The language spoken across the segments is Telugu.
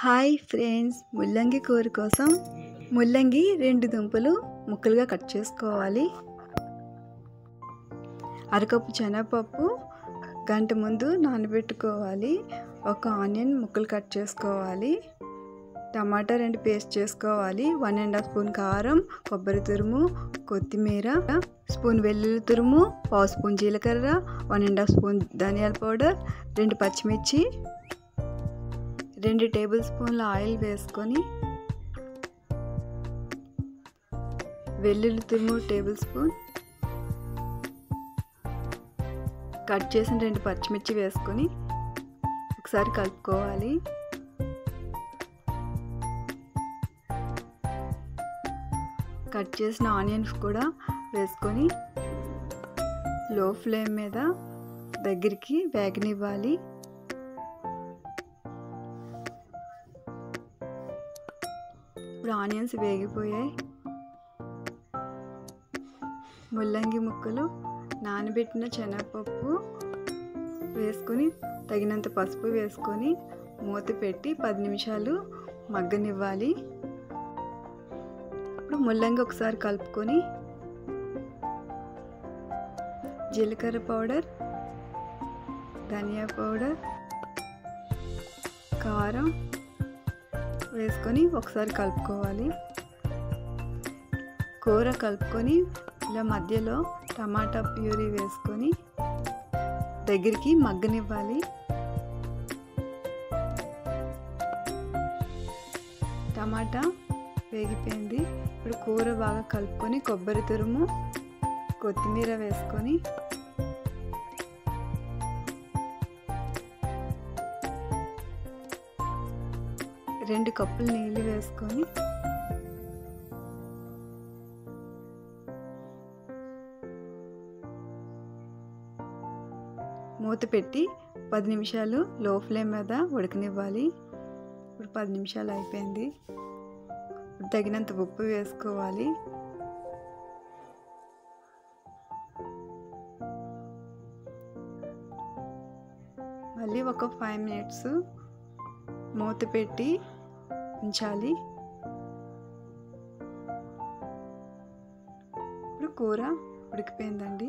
హాయ్ ఫ్రెండ్స్ ముల్లంగి కూర కోసం ముల్లంగి రెండు దుంపలు ముక్కలుగా కట్ చేసుకోవాలి అరకప్పు శనగపప్పు గంట ముందు నానబెట్టుకోవాలి ఒక ఆనియన్ ముక్కలు కట్ చేసుకోవాలి టమాటా రెండు పేస్ట్ చేసుకోవాలి వన్ అండ్ హాఫ్ స్పూన్ కారం కొబ్బరి తురుము కొత్తిమీర స్పూన్ వెల్లుల్లి తురుము పావు స్పూన్ జీలకర్ర వన్ అండ్ హాఫ్ స్పూన్ ధనియాల పౌడర్ రెండు పచ్చిమిర్చి రెండు టేబుల్ స్పూన్ల ఆయిల్ వేసుకొని వెల్లుల్లి తురుము టేబుల్ స్పూన్ కట్ చేసిన రెండు పచ్చిమిర్చి వేసుకొని ఒకసారి కలుపుకోవాలి కట్ చేసిన ఆనియన్స్ కూడా వేసుకొని లో ఫ్లేమ్ మీద దగ్గరికి వేగనివ్వాలి ఇప్పుడు ఆనియన్స్ వేగిపోయాయి ముల్లంగి ముక్కలు నానబెట్టిన శనగపప్పు వేసుకొని తగినంత పసుపు వేసుకొని మూత పెట్టి పది నిమిషాలు మగ్గనివ్వాలి ఇప్పుడు ముల్లంగి ఒకసారి కలుపుకొని జీలకర్ర పౌడర్ ధనియా పౌడర్ కారం వేసుకొని ఒకసారి కలుపుకోవాలి కూర కలుపుకొని ఇలా మధ్యలో టమాటా ప్యూరీ వేసుకొని దగ్గరికి మగ్గనివ్వాలి టమాటా వేగిపోయింది ఇప్పుడు కూర బాగా కలుపుకొని కొబ్బరి తురుము కొత్తిమీర వేసుకొని రెండు కప్పులు నీళ్ళు వేసుకొని మూత పెట్టి పది నిమిషాలు లో ఫ్లేమ్ మీద ఉడకనివ్వాలి ఇప్పుడు పది నిమిషాలు అయిపోయింది ఇప్పుడు తగినంత ఉప్పు వేసుకోవాలి మళ్ళీ ఒక ఫైవ్ మినిట్స్ మూత పెట్టి ఉంచాలి ఇప్పుడు కూర ఉడికిపోయిందండి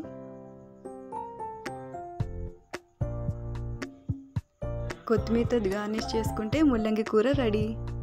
కొత్తిమీరతో గార్నిష్ చేసుకుంటే ముల్లంగి కూర రెడీ